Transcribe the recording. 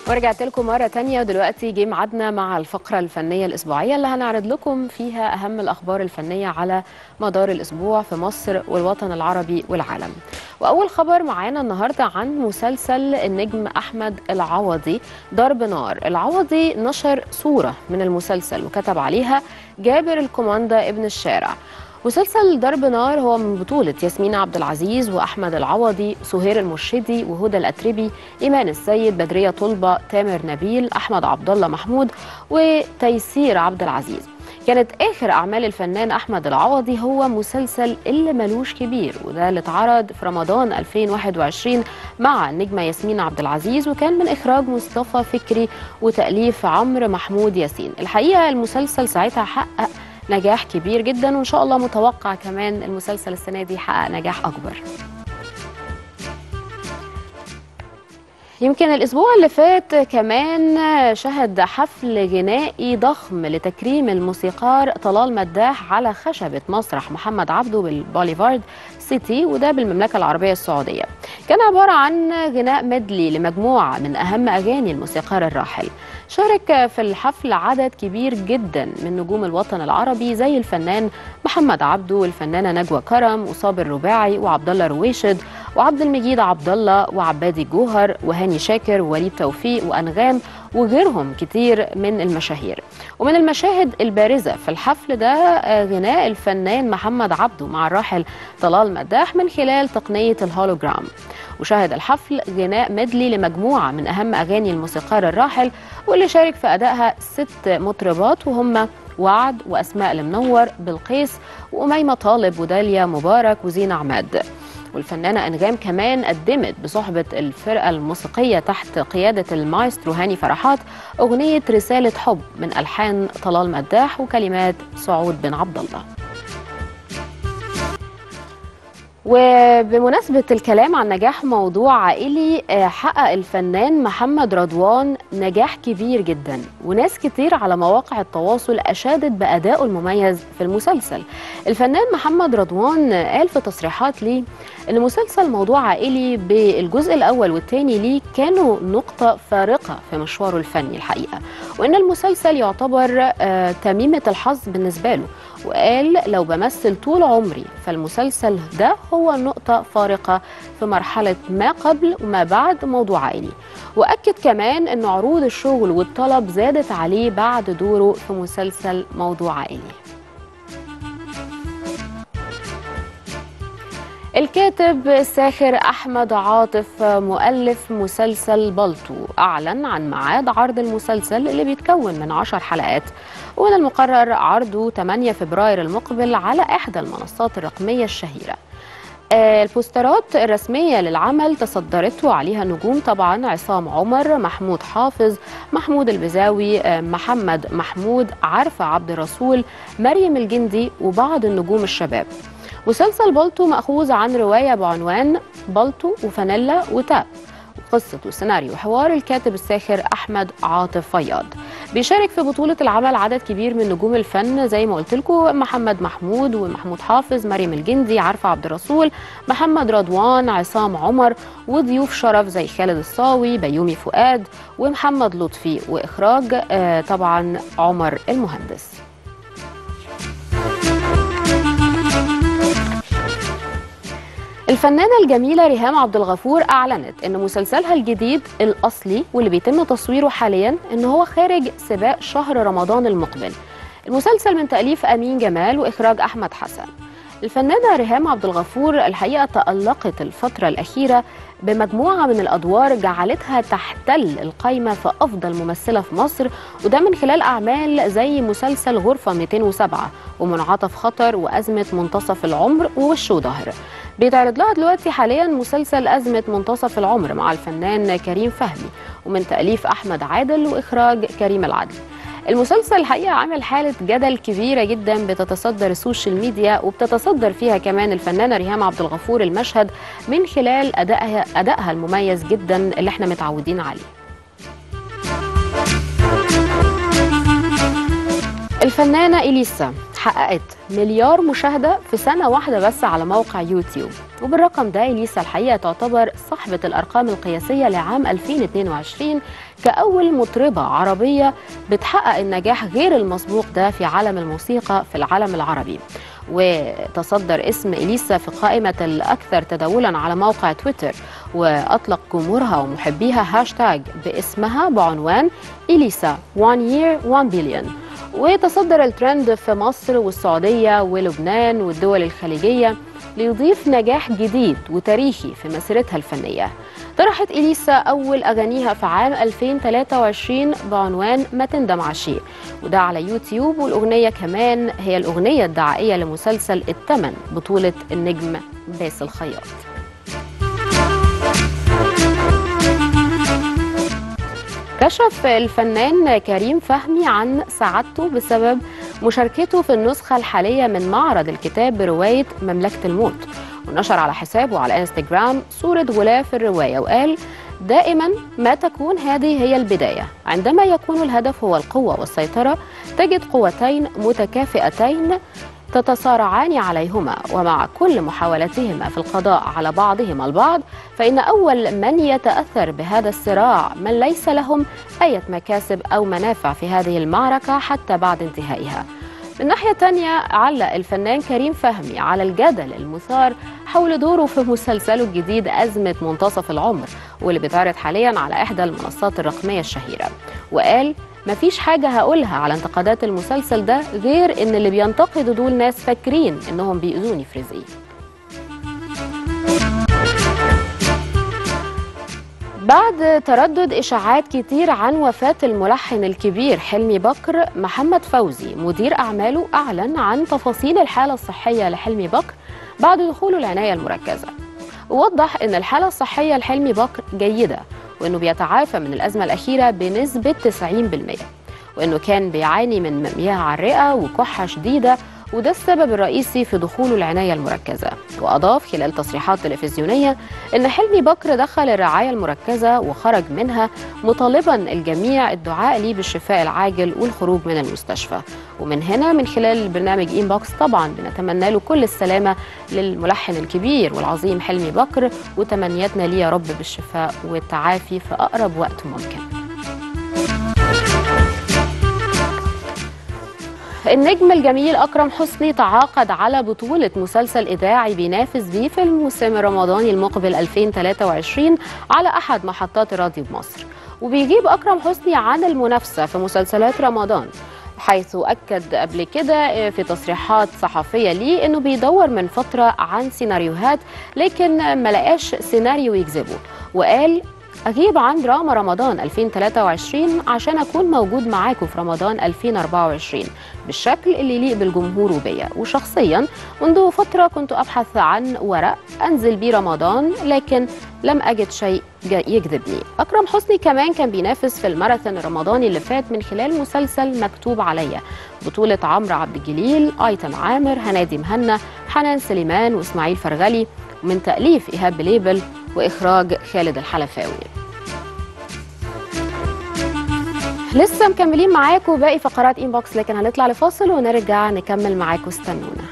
ورجعت لكم مرة تانية ودلوقتي جه ميعادنا مع الفقرة الفنية الأسبوعية اللي هنعرض لكم فيها أهم الأخبار الفنية على مدار الأسبوع في مصر والوطن العربي والعالم وأول خبر معانا النهاردة عن مسلسل النجم أحمد العوضي ضرب نار العوضي نشر صورة من المسلسل وكتب عليها جابر الكوماندا ابن الشارع مسلسل ضرب نار هو من بطولة ياسمين عبد العزيز وأحمد العوضي سهير المرشدي وهدى الأتربي إيمان السيد بدرية طلبة تامر نبيل أحمد عبد الله محمود وتيسير عبد العزيز كانت آخر أعمال الفنان أحمد العوضي هو مسلسل اللي ملوش كبير وده اللي اتعرض في رمضان 2021 مع النجمة ياسمين عبد العزيز وكان من إخراج مصطفى فكري وتأليف عمرو محمود ياسين الحقيقة المسلسل ساعتها حقق نجاح كبير جدا وان شاء الله متوقع كمان المسلسل السنه دي يحقق نجاح اكبر يمكن الاسبوع اللي فات كمان شهد حفل غنائي ضخم لتكريم الموسيقار طلال مداح على خشبه مسرح محمد عبده بالبوليفارد سيتي وده بالمملكه العربيه السعوديه كان عباره عن غناء ميدلي لمجموعه من اهم اغاني الموسيقار الراحل شارك في الحفل عدد كبير جدا من نجوم الوطن العربي زي الفنان محمد عبده والفنانه نجوى كرم وصابر رباعي وعبد الله رويشد وعبد المجيد عبد الله وعبادي جوهر وهاني شاكر ووليد توفيق وانغام وغيرهم كتير من المشاهير ومن المشاهد البارزة في الحفل ده غناء الفنان محمد عبده مع الراحل طلال مداح من خلال تقنية الهولوجرام وشهد الحفل غناء ميدلي لمجموعة من أهم أغاني الموسيقار الراحل واللي شارك في أدائها ست مطربات وهم وعد وأسماء المنور بالقيس وأميمة طالب وداليا مبارك وزينة عماد والفنانة أنغام كمان قدمت بصحبة الفرقة الموسيقية تحت قيادة المايسترو هاني فرحات أغنية رسالة حب من ألحان طلال مداح وكلمات سعود بن عبد الله وبمناسبة الكلام عن نجاح موضوع عائلي حقق الفنان محمد رضوان نجاح كبير جدا وناس كتير على مواقع التواصل أشادت بأدائه المميز في المسلسل الفنان محمد رضوان قال في تصريحات ليه أن مسلسل موضوع عائلي بالجزء الأول والثاني ليه كانوا نقطة فارقة في مشواره الفني الحقيقة وأن المسلسل يعتبر تميمة الحظ بالنسبة له وقال لو بمثل طول عمري فالمسلسل ده هو نقطة فارقة في مرحلة ما قبل وما بعد موضوع عائلي وأكد كمان أن عروض الشغل والطلب زادت عليه بعد دوره في مسلسل موضوع عائلي الكاتب الساخر أحمد عاطف مؤلف مسلسل بلطو أعلن عن ميعاد عرض المسلسل اللي بيتكون من عشر حلقات ومن المقرر عرضه 8 فبراير المقبل على إحدى المنصات الرقمية الشهيرة البوسترات الرسمية للعمل تصدرته عليها نجوم طبعا عصام عمر محمود حافظ محمود البزاوي محمد محمود عرفة عبد الرسول مريم الجندي وبعض النجوم الشباب مسلسل بلطو مأخوذ عن رواية بعنوان بلطو وفانيلا وتاب قصة وسيناريو حوار الكاتب الساخر أحمد عاطف فياض بيشارك في بطولة العمل عدد كبير من نجوم الفن زي ما قلت لكم محمد محمود ومحمود حافظ مريم الجندي عارفة عبد الرسول محمد رضوان عصام عمر وضيوف شرف زي خالد الصاوي بيومي فؤاد ومحمد لطفي وإخراج آه طبعا عمر المهندس الفنانة الجميلة ريهام عبد الغفور أعلنت أن مسلسلها الجديد الأصلي واللي بيتم تصويره حاليا أن هو خارج سباق شهر رمضان المقبل المسلسل من تأليف أمين جمال وإخراج أحمد حسن الفنانة ريهام عبد الغفور الحقيقة تألقت الفترة الأخيرة بمجموعة من الأدوار جعلتها تحتل القايمة في أفضل ممثلة في مصر وده من خلال أعمال زي مسلسل غرفة 207 ومنعطف خطر وأزمة منتصف العمر ووش وظهر بيتعرض لها دلوقتي حاليا مسلسل أزمة منتصف العمر مع الفنان كريم فهمي ومن تأليف أحمد عادل وإخراج كريم العدل المسلسل الحقيقة عامل حالة جدل كبيرة جدا بتتصدر السوشيال ميديا وبتتصدر فيها كمان الفنانة ريهام عبد الغفور المشهد من خلال أدائها, أدائها المميز جدا اللي احنا متعودين عليه الفنانة إليسا حققت مليار مشاهدة في سنة واحدة بس على موقع يوتيوب وبالرقم ده إليسا الحقيقة تعتبر صاحبة الأرقام القياسية لعام 2022 كأول مطربة عربية بتحقق النجاح غير المسبوق ده في عالم الموسيقى في العالم العربي وتصدر اسم إليسا في قائمة الأكثر تداولا على موقع تويتر وأطلق جمهورها ومحبيها هاشتاج باسمها بعنوان إليسا 1 year 1 billion وتصدر الترند في مصر والسعودية ولبنان والدول الخليجية ليضيف نجاح جديد وتاريخي في مسيرتها الفنية طرحت إليسا أول أغانيها في عام 2023 بعنوان ما تندم على شيء وده على يوتيوب والأغنية كمان هي الأغنية الدعائية لمسلسل التمن بطولة النجم باسل الخياط كشف الفنان كريم فهمي عن سعادته بسبب مشاركته في النسخة الحالية من معرض الكتاب برواية مملكة الموت ونشر على حسابه على انستجرام صورة غلاف الرواية وقال دائما ما تكون هذه هي البداية عندما يكون الهدف هو القوة والسيطرة تجد قوتين متكافئتين تتصارعان عليهما ومع كل محاولتهما في القضاء على بعضهما البعض فإن أول من يتأثر بهذا الصراع من ليس لهم أي مكاسب أو منافع في هذه المعركة حتى بعد انتهائها من ناحية تانية علق الفنان كريم فهمي على الجدل المثار حول دوره في مسلسله الجديد أزمة منتصف العمر واللي بيتعرض حاليا على إحدى المنصات الرقمية الشهيرة وقال مفيش حاجة هقولها على انتقادات المسلسل ده غير إن اللي بينتقدوا دول ناس فاكرين إنهم بيأذوني في رزقي بعد تردد إشاعات كتير عن وفاة الملحن الكبير حلمي بكر محمد فوزي مدير أعماله أعلن عن تفاصيل الحالة الصحية لحلمي بكر بعد دخوله العناية المركزة ووضح أن الحالة الصحية لحلمي بكر جيدة وأنه بيتعافى من الأزمة الأخيرة بنسبة 90% وأنه كان بيعاني من مياه على الرئة وكحة شديدة وده السبب الرئيسي في دخوله العناية المركزة وأضاف خلال تصريحات تلفزيونية أن حلمي بكر دخل الرعاية المركزة وخرج منها مطالبا الجميع الدعاء ليه بالشفاء العاجل والخروج من المستشفى ومن هنا من خلال برنامج إنبوكس طبعا بنتمنى له كل السلامة للملحن الكبير والعظيم حلمي بكر وتمنياتنا ليه يا رب بالشفاء والتعافي في أقرب وقت ممكن النجم الجميل أكرم حسني تعاقد على بطولة مسلسل إذاعي بينافس بيه في الموسم الرمضاني المقبل 2023 على أحد محطات الراديو بمصر وبيجيب أكرم حسني عن المنافسة في مسلسلات رمضان حيث أكد قبل كده في تصريحات صحفية ليه أنه بيدور من فترة عن سيناريوهات لكن ما لقاش سيناريو يجذبه وقال أغيب عن دراما رمضان 2023 عشان أكون موجود معاكم في رمضان 2024 بالشكل اللي يليق بالجمهور وبيا وشخصيا منذ فترة كنت أبحث عن ورق أنزل بيه رمضان لكن لم أجد شيء يجذبني أكرم حسني كمان كان بينافس في الماراثون الرمضاني اللي فات من خلال مسلسل مكتوب عليا بطولة عمرو عبد الجليل أيتن عامر هنادي مهنا حنان سليمان وإسماعيل فرغلي من تأليف إيهاب بليبل وإخراج خالد الحلفاوي لسه مكملين معاكم باقي فقرات انبوكس لكن هنطلع لفاصل ونرجع نكمل معاكم استنونا